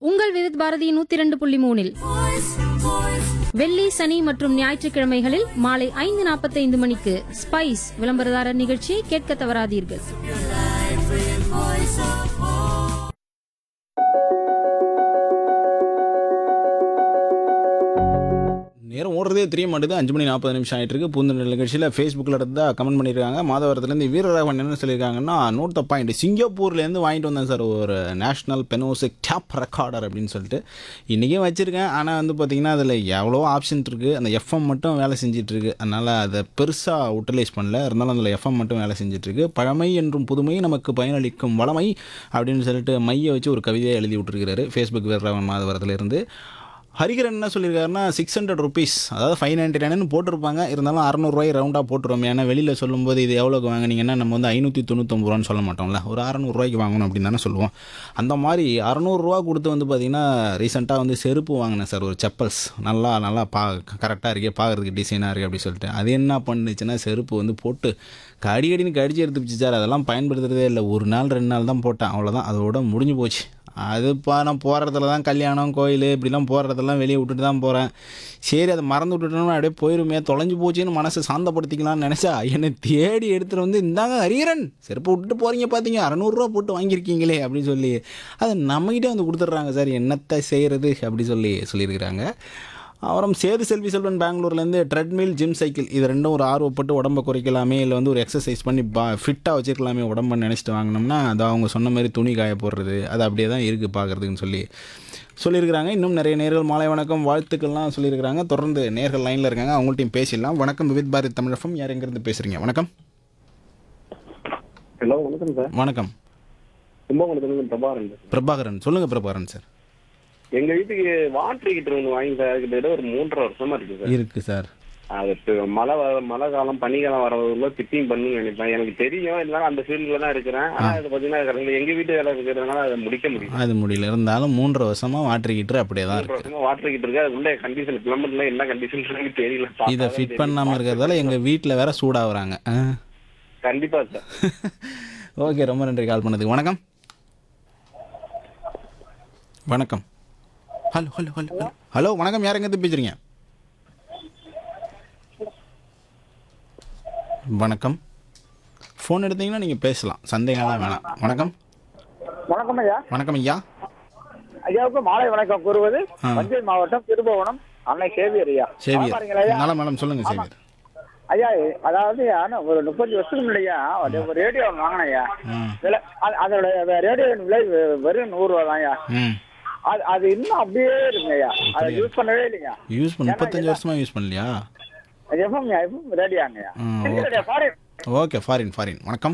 உங்கள் விவித் பாரதி நூத்தி இரண்டு புள்ளி மூணில் வெள்ளி சனி மற்றும் ஞாயிற்றுக்கிழமைகளில் மாலை ஐந்து நாற்பத்தைந்து மணிக்கு ஸ்பைஸ் விளம்பரதாரர் நிகழ்ச்சியை கேட்க தவறாதீர்கள் நேரம் ஓடுறதே தெரிய மாட்டேது அஞ்சு மணி நாற்பது நிமிஷம் ஆயிட்டு இருக்கு பூந்தொடர் நிகழ்ச்சியில் ஃபேஸ்புக்கில் இருந்தா கமெண்ட் பண்ணியிருக்காங்க மாதவரத்துலேருந்து வீரராகவன் என்ன சொல்லியிருக்காங்கன்னா நோட் த பாயிண்ட் சிங்கப்பூர்லேருந்து வாங்கிட்டு வந்தேன் சார் ஒரு நேஷனல் பெனோசிக் டேப் ரெக்கார்டர் அப்படின்னு சொல்லிட்டு இன்றைக்கும் வச்சுருக்கேன் ஆனால் வந்து பார்த்திங்கன்னா அதில் எவ்வளோ ஆப்ஷன் இருக்குது அந்த எஃப்எம் மட்டும் வேலை செஞ்சுட்டு இருக்கு அதனால் அதை பெருசாக யூட்டிலைஸ் பண்ணல இருந்தாலும் அதில் எஃப்எம் மட்டும் வேலை செஞ்சுட்டு இருக்கு பழமை என்றும் புதுமை நமக்கு பயனளிக்கும் வளமை அப்படின்னு சொல்லிட்டு மையை வச்சு ஒரு கவிதையை எழுதி விட்டுருக்கிறாரு ஃபேஸ்புக் வீரராகவன் மாதவரத்துலேருந்து ஹரிகரன் என்ன சொல்லியிருக்காருன்னா சிக்ஸ் ஹண்ட்ரட் ருபீஸ் அதாவது ஃபைவ் நைன்ட்டி நைன் போட்டிருப்பாங்க இருந்தாலும் அறநூறுவாய் ரவுண்டாக போட்டுருவோம் ஏன்னா வெளியில் சொல்லும்போது இது எவ்வளோக்கு வாங்கினீங்கன்னா நம்ம வந்து ஐநூற்றி தொண்ணூத்தொம்பது ரூபான்னு சொல்ல மாட்டோம்ல ஒரு அறநூறுவாய்க்கு வாங்கணும் அப்படின்னு தானே சொல்லுவோம் அந்த மாதிரி அறநூறுரூவா கொடுத்து வந்து பார்த்திங்கன்னா ரீசெண்டாக வந்து செருப்பு வாங்கினேன் சார் ஒரு செப்பல்ஸ் நல்லா நல்லா பா கரெக்டாக இருக்கே பார்க்குறதுக்கு டிசைனாக இருக்குது அப்படி சொல்லிட்டு அது என்ன பண்ணுச்சுன்னா செருப்பு வந்து போட்டு கடி கடின்னு கடிச்சு எடுத்துப்பிச்சு சார் அதெல்லாம் பயன்படுத்துறதே இல்லை ஒரு நாள் ரெண்டு நாள் தான் போட்டேன் அவ்வளோதான் அதோட முடிஞ்சு போச்சு அதுப்பா நான் போகிறதுல தான் கல்யாணம் கோயில் இப்படிலாம் போகிறதெல்லாம் வெளியே விட்டுட்டு தான் போகிறேன் சரி அதை மறந்து விட்டுட்டோம்னா அப்படியே போயிருமே தொலைஞ்சு போச்சுன்னு மனசை சாந்தப்படுத்திக்கலாம்னு நினச்சா என்னை தேடி எடுத்துகிட்டு வந்து இந்தாங்க ஹரிகரன் செருப்பு விட்டுட்டு போகிறீங்க பார்த்தீங்க அறநூறுரூவா போட்டு வாங்கியிருக்கீங்களே அப்படின்னு சொல்லி அதை நம்மகிட்டே வந்து கொடுத்துட்றாங்க சார் என்னத்தை செய்கிறது அப்படி சொல்லி சொல்லியிருக்கிறாங்க அப்புறம் சேது செல்வி செல்வன் பெங்களூர்லேருந்து ட்ரெட்மில் ஜிம் சைக்கிள் இது ரெண்டும் ஒரு ஆர்வப்பட்டு உடம்பை குறைக்கலாமே இல்லை வந்து ஒரு எக்ஸசைஸ் பண்ணி பா ஃபிட்டாக வச்சுருக்கலாமே உடம்பை நினச்சிட்டு வாங்கினோம்னா அது அவங்க சொன்ன மாதிரி துணி காய போடுறது அது அப்படியே தான் இருக்குது பார்க்குறதுக்குன்னு சொல்லி சொல்லியிருக்கிறாங்க இன்னும் நிறைய நேர்கள் மாலை வணக்கம் வாழ்த்துக்கள்லாம் சொல்லியிருக்கிறாங்க தொடர்ந்து நேர்கள் லைனில் இருக்காங்க அவங்கள்ட்டையும் பேசிடலாம் வணக்கம் விவித் பாரத் தமிழகம் யார் எங்கேருந்து பேசுகிறீங்க வணக்கம் ஹலோ வணக்கம் சார் வணக்கம் கும்பகோணத்துலேருந்து பிரபாகரன் சார் பிரபாகரன் சொல்லுங்கள் பிரபாகரன் சார் எங்க வீட்டுக்கு வாட்டர் ஹீட்டர் ஒன்று வாங்கி சார் கிட்டத்தட்ட ஒரு மூன்றரை வருஷமா இருக்கு சார் இருக்குது சார் அது இப்ப மழை வர மழை காலம் பனிக்காலம் வரவங்களுக்குள்ள ஃபிட்டிங் பண்ணணும்னு நினைப்பேன் எனக்கு தெரியும் இருந்தாலும் அந்த ஃபீல்டில் தான் இருக்கிறேன் ஆனால் அது பார்த்தீங்கன்னா correct ஆ எங்க வீட்டு வேலை இருக்கிறதுனால அதை முடிக்க முடியும் அது முடியல இருந்தாலும் மூன்றரை வருஷமாக வாட்டர் ஹீட்டர் அப்படியே தான் மூன்றரை இருக்குது வருஷமா வாட்டர் ஹீட்டர் இருக்கு அது உள்ள கண்டிஷன் பிளம்பர்ல என்ன கண்டிஷன் தெரியல இதை பார்த்தாதான் ஃபிட் தெரியும். பண்ணாமல் இருக்கிறதால எங்கள் வீட்டில் வேற சூடாகிறாங்க ஆ கண்டிப்பா சார் ஓகே ரொம்ப நன்றி கால் பண்ணதுக்கு வணக்கம் வணக்கம் hello hello hello hello hello வணக்கம் யார் எங்கேருந்து பேசுறீங்க வணக்கம் ஃபோன் எடுத்தீங்கன்னா நீங்கள் பேசலாம் சந்தேகம்லாம் வேணாம் வணக்கம் வணக்கம் ஐயா வணக்கம் ஐயா ஐயாவுக்கு மாலை வணக்கம் கூறுவது ஆ. தஞ்சை மாவட்டம் திருபுவனம் அன்னை சேவியர் ஐயா சேவியர் பாருங்களா ஐயா நலம் மேடம் சொல்லுங்கள் சேவியர் ஐயா அதாவது ஆனா ஒரு முப்பத்தஞ்சு வருஷத்துக்கு முன்னாடியா ஒரு ஒரு ரேடியோ ஒன்று வாங்கினேன் ஐயா ம் விலை அது- அதோட ரேடியோவின் விலை வெ- வெறும் நூறு ரூபா தான் ஐயா ம் அது அது இன்னும் அப்படியே இருக்குங்க ஐயா அதை யூஸ் பண்ணவே இல்லைங்க யூஸ் பண்ண முப்பத்தஞ்சு வருஷமாக யூஸ் பண்ணலையா எஃப்எம் எஃப்எம் ரேடியோங்க ஐயா ம், இல்ல, இல்ல, sorry. ஓகே ஃபாரின் ஃபாரின் வணக்கம்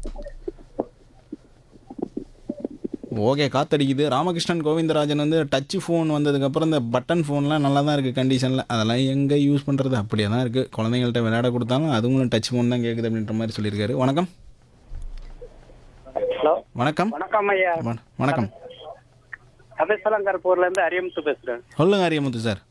ஓகே காத்தடிக்குது ராமகிருஷ்ணன் கோவிந்தராஜன் வந்து டச் ஃபோன் வந்ததுக்கப்புறம் இந்த பட்டன் ஃபோன்லாம் நல்லா தான் இருக்குது கண்டிஷனில் அதெல்லாம் எங்கே யூஸ் பண்ணுறது அப்படியே தான் இருக்குது குழந்தைங்கள்ட்ட விளையாட கொடுத்தாலும் அதுங்களும் டச் ஃபோன் தான் கேட்குது அப்படின்ற மாதிரி சொல்லியிருக்காரு வணக்கம் ஹலோ வணக்கம் வணக்கம் ஐயா வண- வணக்கம் கபிசலங்கர்பூர்ல இருந்து அரியமுத்து பேசுறேன் சொல்லுங்க அரியமுத்து சார்